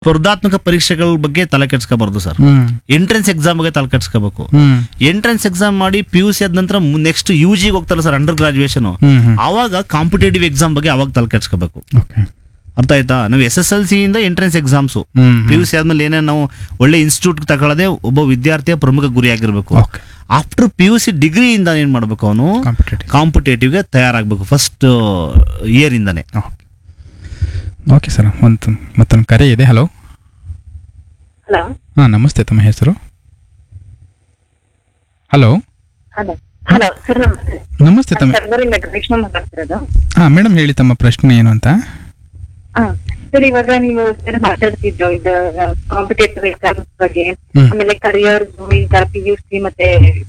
ಸ್ಪರ್ಧಾತ್ಮಕ ಪರೀಕ್ಷೆಗಳ ಬಗ್ಗೆ ತಲೆ ಕೆಡ್ಸ್ಕೋಬಾರ್ದು ಸರ್ ಹ್ಮ್ ಎಂಟ್ರೆನ್ಸ್ ಎಕ್ಸಾಮ್ ಬಗ್ಗೆ ತಲೆ ಕೆಡ್ಸ್ಕೋಬೇಕು ಹ್ಮ್ ಎಂಟ್ರೆನ್ಸ್ ಎಕ್ಸಾಮ್ ಮಾಡಿ ಪಿ ಯು ಸಿ ಆದ ನಂತರ ನೆಕ್ಸ್ಟ್ ಯು ಜಿಗೆ ಹೋಗ್ತಾರೆ sir under graduation hmm hmm ಆವಾಗ ಕಾಂಪಿಟೇಟಿವ್ ಎಕ್ಸಾಮ್ ಬಗ್ಗೆ ಅವಾಗ ತಲೆ ಕೆಡ್ಸ್ಕೋಬೇಕು ಓಕೆ ಅರ್ಥ ಆಯ್ತಾ ನಾವು ಎಸ್ ಎಸ್ ಎಲ್ ಸಿ ಇಂದ entrance exams hmm P U C ಆದ್ಮೇಲೆ ಏನೇ ನಾವು ಒಳ್ಳೆ ಇನ್ಸ್ಟಿಟ್ಯೂಟ್ ತಗೊಳ್ಳೋದೇ ಒಬ್ಬ ವಿದ್ಯಾರ್ಥಿಯ ಪ್ರಮುಖ ಗುರಿಯಾಗಿರ್ಬೇಕು okay after P U C ಡಿಗ್ರಿಯಿಂದ ಏನ್ ಮಾಡ್ಬೇಕು ಅವನು ಕಾಂಪಿಟೇಟಿವ್ ಕಾಂಪಿಟೇಟಿವ್ಗೆ ತಯಾರಾಗಬೇಕು ಫಸ್ಟ್ ಇಯರ್ ಇಂದಾನೆ ಓಕೆ ಸರ್ ಒಂದು ಮತ್ತೊಂದು ಕರೆ ಇದೆ ಹಲೋ ಹಲೋ ಹಾಂ ನಮಸ್ತೆ ತಮ್ಮ ಹೆಸರು ಹಲೋ ಹಲೋ ಹಲೋ ಸರ್ ನಮಸ್ತೆ ನಮಸ್ತೆ ತಮ್ಮ ಸರ್ವರಿಂದ ಗ್ರೀಷ್ಮ ಮಾತಾಡ್ತಿರೋದು ಹಾಂ ಮೇಡಮ್ ಹೇಳಿ ತಮ್ಮ ಪ್ರಶ್ನೆ ಏನು ಅಂತ ಹಾ ಸರ್ ಇವಾಗ ನೀವು ಸರ್ ಮಾತಾಡ್ತಿದ್ರು ಇದು ಕಾಂಪಿಟೇಟಿವ್ ಎಕ್ಸಾಮ್ಸ್ ಬಗ್ಗೆ ಹ್ಮ್. ಆಮೇಲೆ ಕರಿಯರ್ ಈ ತರ ಪಿ ಯು ಸಿ ಮತ್ತೆ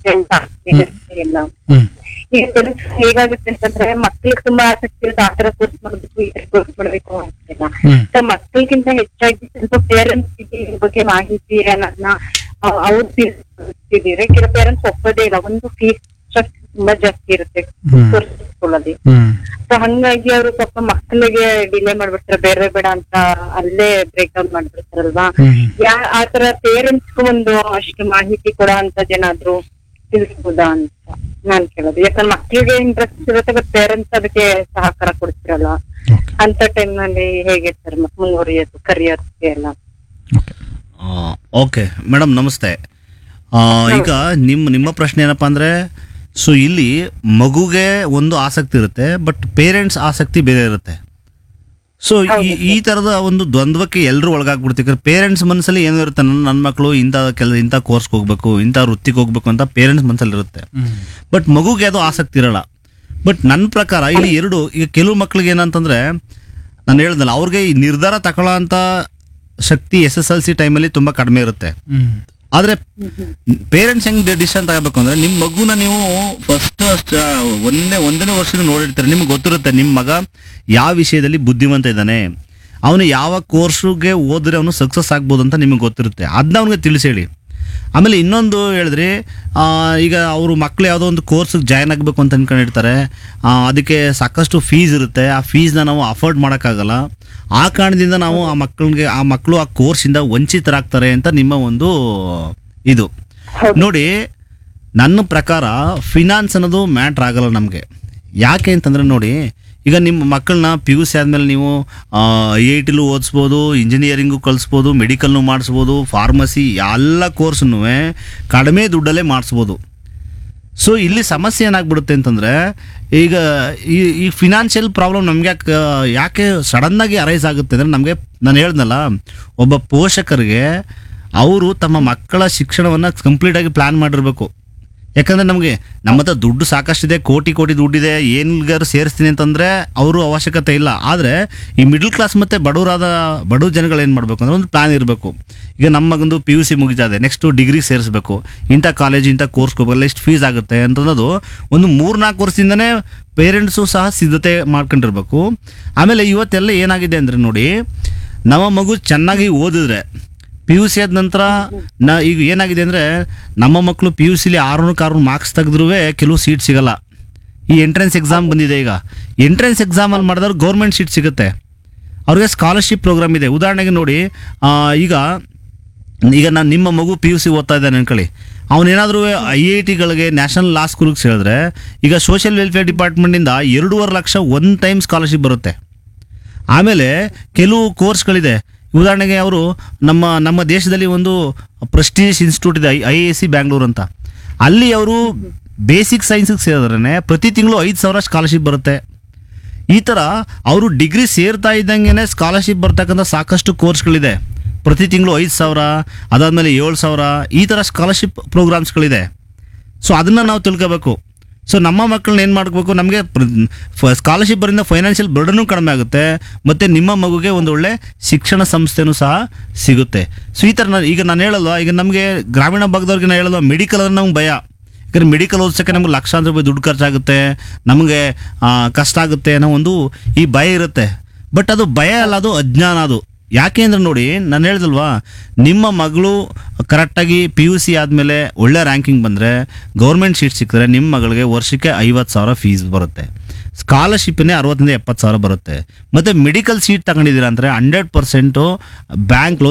ಎಲ್ಲ ಹ್ಮ್ ಈಗ ಕೆಲಸ ಹೇಗಾಗುತ್ತೆ ಅಂತಂದ್ರೆ ಮಕ್ಳಿಗೆ ತುಂಬಾ ಆಸಕ್ತಿ ಇರುತ್ತೆ ಆತರ ಕೋರ್ಸ್ ಮಾಡ್ಬೇಕು ಈ ತರ ಕೋರ್ಸ್ ಮಾಡ್ಬೇಕು ಅಂತೆಲ್ಲ ಹ್ಮ್ ಸೊ ಮಕ್ಕಳಿಗಿಂತ ಹೆಚ್ಚಾಗಿ ಸ್ವಲ್ಪ ಪೇರೆಂಟ್ಸ್ ಇದ್ರ ಬಗ್ಗೆ ಮಾಹಿತಿ ಅನ್ನೋದನ್ನ ಅವ್ರು ತಿಳಿಸ್ತಿದ್ದೀರಿ ಕೆಲವು ಪೇರೆಂಟ್ಸ್ ಒಪ್ಪೋದೇ ಇಲ್ಲ ಒಂದು ಫೀಸ್ ಸ್ಟ್ರಕ್ಚರ್ ತುಂಬಾ ಜಾಸ್ತಿ ಇರುತ್ತೆ ಹ್ಮ್. ತೋರಿಸ್ಕೊಳ್ಳೋದು ಹ್ಮ್ ಸೊ ಹಂಗಾಗಿ ಅವರು ಪಾಪ ಮಕ್ಕಳಿಗೆ ಡಿಲೇ ಮಾಡ್ಬಿಡ್ತಾರೆ ಬೇರೆ ಬೇಡ ಅಂತ ಅಲ್ಲೇ ಬ್ರೇಕ್ ಡೌನ್ ಮಾಡ್ಬಿಡ್ತಾರಲ್ವಾ ಹ್ಮ್ ಯಾ ಆತರ ಪೇರೆಂಟ್ಸ್ ಒಂದು ಅಷ್ಟು ಮಾಹಿತಿ ಕೊಡೋ ಅಂತದೇನಾದ್ರು ತಿಳಿಸ್ಬೋದಾ ಅಂತ ನಾನ್ ಕೇಳೋದು ಯಾಕಂದ್ರೆ ಮಕ್ಕಳಿಗೆ ಇಂಟ್ರೆಸ್ಟ್ ಇರುತ್ತೆ ಬಟ್ ಪೇರೆಂಟ್ಸ್ ಅದಕ್ಕೆ ಸಹಕಾರ ಕೊಡ್ತಿರಲ್ಲ ಓಕೆ ಅಂತ ಟೈಮ್ ನಲ್ಲಿ ಹೇಗೆ ಸರ್ ಮತ್ತೆ ಮುಂದುವರಿಯೋದು ಕರಿಯರ್ ಎಲ್ಲ ಓಕೆ ಓಕೆ ಮೇಡಮ್ ನಮಸ್ತೆ ಆ, ಈಗ ನಿಮ್ಮ ನಿಮ್ಮ ಪ್ರಶ್ನೆ ಏನಪ್ಪಾ ಅಂದ್ರೆ ಸೊ ಇಲ್ಲಿ ಮಗುಗೆ ಒಂದು ಆಸಕ್ತಿ ಇರುತ್ತೆ ಬಟ್ ಪೇರೆಂಟ್ಸ್ ಆಸಕ್ತಿ ಬೇರೆ ಇರುತ್ತೆ ಸೊ ಈ ಈ ತರದ ಒಂದು ದ್ವಂದ್ವಕ್ಕೆ ಎಲ್ಲರೂ ಒಳಗಾಗ್ಬಿಡ್ತೀವಿ ಪೇರೆಂಟ್ಸ್ ಮನಸ್ಸಲ್ಲಿ ಏನೋ ಇರುತ್ತೆ ನನ್ನ ನನ್ನ ಮಕ್ಕಳು ಇಂಥ ಕೆಲ ಇಂಥ ಕೋರ್ಸ್ಗೆ ಹೋಗ್ಬೇಕು ಇಂಥ ವೃತ್ತಿಗೆ ಹೋಗ್ಬೇಕು ಅಂತ ಪೇರೆಂಟ್ಸ್ ಮನಸ್ಸಲ್ಲಿ ಇರುತ್ತೆ ಹ್ಮ್ ಬಟ್ ಮಗುಗೆ ಅದು ಆಸಕ್ತಿ ಇರಲ್ಲ ಬಟ್ ನನ್ನ ಪ್ರಕಾರ ಇಲ್ಲಿ ಎರಡು ಈಗ ಕೆಲವು ಮಕ್ಳಿಗೆ ಏನಂತಂದ್ರೆ ನಾನು ಹೇಳ್ದಲ್ಲ ಅವ್ರಿಗೆ ಈ ನಿರ್ಧಾರ ತಗೊಳ್ಳೋ ಅಂತ ಶಕ್ತಿ ಎಸ್ ಎಸ್ ಎಲ್ ಸಿ ಟೈಮಲ್ಲಿ ತುಂಬ ಕಡಿಮೆ ಇರುತ್ತೆ ಹ್ಮ್ ಆದರೆ ಪೇರೆಂಟ್ಸ್ ಹೆಂಗ್ ಡಿಸಿಷನ್ ತಗೋಬೇಕು ಅಂದ್ರೆ ನಿಮ್ಮ ಮಗುನ ನೀವು ಫಸ್ಟ್ ಒಂದೇ ಒಂದನೇ ವರ್ಷದ ನೋಡಿರ್ತೀರ ನಿಮ್ಗೆ ಗೊತ್ತಿರುತ್ತೆ ನಿಮ್ಮ ಮಗ ಯಾವ ವಿಷಯದಲ್ಲಿ ಬುದ್ಧಿವಂತ ಇದ್ದಾನೆ ಅವನು ಯಾವ ಕೋರ್ಸ್ಗೆ ಓದಿದ್ರೆ ಅವನು ಸಕ್ಸಸ್ ಆಗ್ಬೋದು ಅಂತ ನಿಮಗೆ ಗೊತ್ತಿರುತ್ತೆ ಅದನ್ನ ಅವನಿಗೆ ತಿಳಿಸಿ ಹೇಳಿ ಆಮೇಲೆ ಇನ್ನೊಂದು ಹೇಳಿದ್ರಿ ಆ, ಈಗ ಅವರು ಮಕ್ಳು ಯಾವುದೋ ಒಂದು ಕೋರ್ಸ್ಗೆ ಜಾಯ್ನ್ ಆಗಬೇಕು ಅಂತ ಅನ್ಕೊಂಡಿರ್ತಾರೆ ಆ, ಅದಕ್ಕೆ ಸಾಕಷ್ಟು ಫೀಸ್ ಇರುತ್ತೆ ಆ ಫೀಸ್ನ ನಾವು ಅಫೋರ್ಡ್ ಮಾಡೋಕ್ಕಾಗಲ್ಲ ಆ ಕಾರಣದಿಂದ ನಾವು ಆ ಮಕ್ಕಳಿಗೆ ಆ ಮಕ್ಕಳು ಆ ಕೋರ್ಸಿಂದ ವಂಚಿತರಾಗ್ತಾರೆ ಅಂತ ನಿಮ್ಮ ಒಂದು ಇದು ನೋಡಿ ನನ್ನ ಪ್ರಕಾರ ಫಿನಾನ್ಸ್ ಅನ್ನೋದು ಮ್ಯಾಟ್ರ್ ಆಗಲ್ಲ ನಮಗೆ ಯಾಕೆ ಅಂತಂದ್ರೆ ನೋಡಿ ಈಗ ನಿಮ್ಮ ಮಕ್ಕಳನ್ನ ಪಿ ಯು ಸಿ ಆದಮೇಲೆ ನೀವು ಐ ಐ ಟಿಲೂ ಓದಿಸ್ಬೋದು ಇಂಜಿನಿಯರಿಂಗು ಕಲಿಸ್ಬೋದು ಮೆಡಿಕಲ್ನು ಮಾಡಿಸ್ಬೋದು ಫಾರ್ಮಸಿ ಎಲ್ಲ ಕೋರ್ಸ್ನು ಕಡಿಮೆ ದುಡ್ಡಲ್ಲೇ ಮಾಡಿಸ್ಬೋದು ಸೊ ಇಲ್ಲಿ ಸಮಸ್ಯೆ ಏನಾಗ್ಬಿಡುತ್ತೆ ಅಂತಂದ್ರೆ ಈಗ ಈ ಈ ಫಿನಾನ್ಷಿಯಲ್ ಪ್ರಾಬ್ಲಮ್ ನಮ್ಗೆ ಯಾಕೆ ಯಾಕೆ ಸಡನ್ನಾಗಿ ಅರೈಸ್ ಆಗುತ್ತೆ ಅಂದ್ರೆ ನಮಗೆ ನಾನು ಹೇಳ್ದಲ್ಲ ಒಬ್ಬ ಪೋಷಕರಿಗೆ ಅವರು ತಮ್ಮ ಮಕ್ಕಳ ಶಿಕ್ಷಣವನ್ನು ಕಂಪ್ಲೀಟಾಗಿ ಪ್ಲಾನ್ ಮಾಡಿರ್ಬೇಕು ಯಾಕಂದ್ರೆ ನಮಗೆ ನಮ್ಮ ಹತ್ರ ದುಡ್ಡು ಸಾಕಷ್ಟಿದೆ ಕೋಟಿ ಕೋಟಿ ದುಡ್ಡಿದೆ ಏನ್ಗಾರು ಸೇರಿಸ್ತೀನಿ ಅಂತಂದ್ರೆ ಅವರು ಅವಶ್ಯಕತೆ ಇಲ್ಲ ಆದರೆ ಈ ಮಿಡಲ್ ಕ್ಲಾಸ್ ಮತ್ತೆ ಬಡವರಾದ ಬಡವ ಜನಗಳು ಏನು ಮಾಡಬೇಕು ಅಂದ್ರೆ ಒಂದು ಪ್ಲಾನ್ ಇರಬೇಕು ಈಗ ನಮ್ಮ ಮಗಂದು ಪಿ ಯು ಸಿ ಮುಗಿತಾದೆ ನೆಕ್ಸ್ಟ್ ಡಿಗ್ರಿ ಸೇರಿಸ್ಬೇಕು ಇಂಥ ಕಾಲೇಜ್ ಇಂಥ ಕೋರ್ಸ್ ಹೋಗಲ್ಲ ಎಷ್ಟು ಫೀಸ್ ಆಗುತ್ತೆ ಅಂತನ್ನೋದು ಒಂದು ಮೂರ್ನಾಲ್ಕು ವರ್ಷದಿಂದನೇ ಪೇರೆಂಟ್ಸು ಸಹ ಸಿದ್ಧತೆ ಮಾಡ್ಕೊಂಡಿರ್ಬೇಕು ಆಮೇಲೆ ಇವತ್ತೆಲ್ಲ ಏನಾಗಿದೆ ಅಂದರೆ ನೋಡಿ ನಮ್ಮ ಮಗು ಚೆನ್ನಾಗಿ ಓದಿದ್ರೆ ಪಿ ಯು ಸಿ ಆದ ನಂತರ ನಾ ಈಗ ಏನಾಗಿದೆ ಅಂದರೆ ನಮ್ಮ ಮಕ್ಕಳು ಪಿ ಯು ಸಿಲಿ ಆರುನೂರಕ್ಕೆ ಆರುನೂರು ಮಾರ್ಕ್ಸ್ ತೆಗೆದ್ರೂ ಕೆಲವು ಸೀಟ್ ಸಿಗಲ್ಲ ಈ ಎಂಟ್ರೆನ್ಸ್ ಎಕ್ಸಾಮ್ ಬಂದಿದೆ ಈಗ ಎಂಟ್ರೆನ್ಸ್ ಎಕ್ಸಾಮಲ್ಲಿ ಮಾಡಿದವ್ರು ಗೌರ್ಮೆಂಟ್ ಸೀಟ್ ಸಿಗುತ್ತೆ ಅವ್ರಿಗೆ ಸ್ಕಾಲರ್ಶಿಪ್ ಪ್ರೋಗ್ರಾಮ್ ಇದೆ ಉದಾಹರಣೆಗೆ ನೋಡಿ ಆ, ಈಗ ಈಗ ನಾನು ನಿಮ್ಮ ಮಗು ಪಿ ಯು ಸಿ ಓದ್ತಾ ಇದ್ದಾನೆ ಅನ್ಕೊಳ್ಳಿ ಅವನೇನಾದರೂ ಐ ಐ ಟಿಗಳಿಗೆ ನ್ಯಾಷನಲ್ ಲಾ ಸ್ಕೂಲ್ಗೆ ಸೇರಿದ್ರೆ ಈಗ ಸೋಷಿಯಲ್ ವೆಲ್ಫೇರ್ ಡಿಪಾರ್ಟ್ಮೆಂಟಿಂದ ಎರಡೂವರೆ ಲಕ್ಷ ಒನ್ ಟೈಮ್ ಸ್ಕಾಲರ್ಶಿಪ್ ಬರುತ್ತೆ ಆಮೇಲೆ ಕೆಲವು ಕೋರ್ಸ್ಗಳಿದೆ ಉದಾಹರಣೆಗೆ ಅವರು ನಮ್ಮ ನಮ್ಮ ದೇಶದಲ್ಲಿ ಒಂದು ಪ್ರೆಸ್ಟೀಜ್ ಇನ್ಸ್ಟಿಟ್ಯೂಟ್ ಇದೆ ಐ ಎ ಸಿ ಬ್ಯಾಂಗ್ಳೂರ್ ಅಂತ ಅಲ್ಲಿ ಅವರು ಬೇಸಿಕ್ ಸೈನ್ಸಿಗೆ ಸೇರಿದ್ರೆ ಪ್ರತಿ ತಿಂಗಳು ಐದು ಸಾವಿರ ಸ್ಕಾಲರ್ಶಿಪ್ ಬರುತ್ತೆ ಈ ಥರ ಅವರು ಡಿಗ್ರಿ ಸೇರ್ತಾ ಇದ್ದಂಗೆ ಸ್ಕಾಲರ್ಶಿಪ್ ಬರ್ತಕ್ಕಂಥ ಸಾಕಷ್ಟು ಕೋರ್ಸ್ಗಳಿದೆ ಪ್ರತಿ ತಿಂಗಳು ಐದು ಸಾವಿರ ಅದಾದಮೇಲೆ ಏಳು ಸಾವಿರ ಈ ಥರ ಸ್ಕಾಲರ್ಶಿಪ್ ಪ್ರೋಗ್ರಾಮ್ಸ್ಗಳಿದೆ ಸೊ ಅದನ್ನು ನಾವು ತಿಳ್ಕೋಬೇಕು ಸೊ ನಮ್ಮ ಮಕ್ಕಳನ್ನ ಏನು ಮಾಡಬೇಕು ನಮಗೆ ಸ್ಕಾಲರ್ಶಿಪ್ ಬರಿಂದ ಫೈನಾನ್ಷಿಯಲ್ ಬರ್ಡನು ಕಡಿಮೆ ಆಗುತ್ತೆ ಮತ್ತು ನಿಮ್ಮ ಮಗುಗೆ ಒಂದು ಒಳ್ಳೆ ಶಿಕ್ಷಣ ಸಂಸ್ಥೆನೂ ಸಹ ಸಿಗುತ್ತೆ ಸೊ ಈ ಥರ ನಾನು ಈಗ ನಾನು ಹೇಳಲ್ವಾ ಈಗ ನಮಗೆ ಗ್ರಾಮೀಣ ಭಾಗದವ್ರಿಗೆ ನಾನು ಹೇಳಲ್ವಾ ಮೆಡಿಕಲ್ ಅಂದ್ರೆ ನಮ್ಗೆ ಭಯ ಯಾಕಂದ್ರೆ ಮೆಡಿಕಲ್ ಓದಿಸೋಕ್ಕೆ ನಮ್ಗೆ ಲಕ್ಷಾಂತರ ರೂಪಾಯಿ ದುಡ್ಡು ಖರ್ಚಾಗುತ್ತೆ ನಮಗೆ ಆ, ಕಷ್ಟ ಆಗುತ್ತೆ ಅನ್ನೋ ಒಂದು ಈ ಭಯ ಇರುತ್ತೆ ಬಟ್ ಅದು ಭಯ ಅಲ್ಲ ಅದು ಅಜ್ಞಾನ ಅದು ಯಾಕೆ ಅಂದ್ರೆ ನೋಡಿ ನಾನು ಹೇಳ್ದಲ್ವಾ ನಿಮ್ಮ ಮಗಳು ಕರೆಕ್ಟಾಗಿ ಪಿ ಯು ಸಿ ಆದಮೇಲೆ ಒಳ್ಳೆ ರ್ಯಾಂಕಿಂಗ್ ಬಂದರೆ ಗೌರ್ಮೆಂಟ್ ಸೀಟ್ ಸಿಕ್ಕಿದ್ರೆ ನಿಮ್ಮ ಮಗಳಿಗೆ ವರ್ಷಕ್ಕೆ ಐವತ್ತು ಸಾವಿರ ಫೀಸ್ ಬರುತ್ತೆ ಸ್ಕಾಲರ್ಶಿಪ್ನೇ ಅರವತ್ತರಿಂದ ಎಪ್ಪತ್ತು ಸಾವಿರ ಬರುತ್ತೆ ಮತ್ತೆ ಮೆಡಿಕಲ್ ಸೀಟ್ ತಗೊಂಡಿದ್ದೀರಾ ಅಂದರೆ ಹಂಡ್ರೆಡ್ ಪರ್ಸೆಂಟು ಬ್ಯಾಂಕ್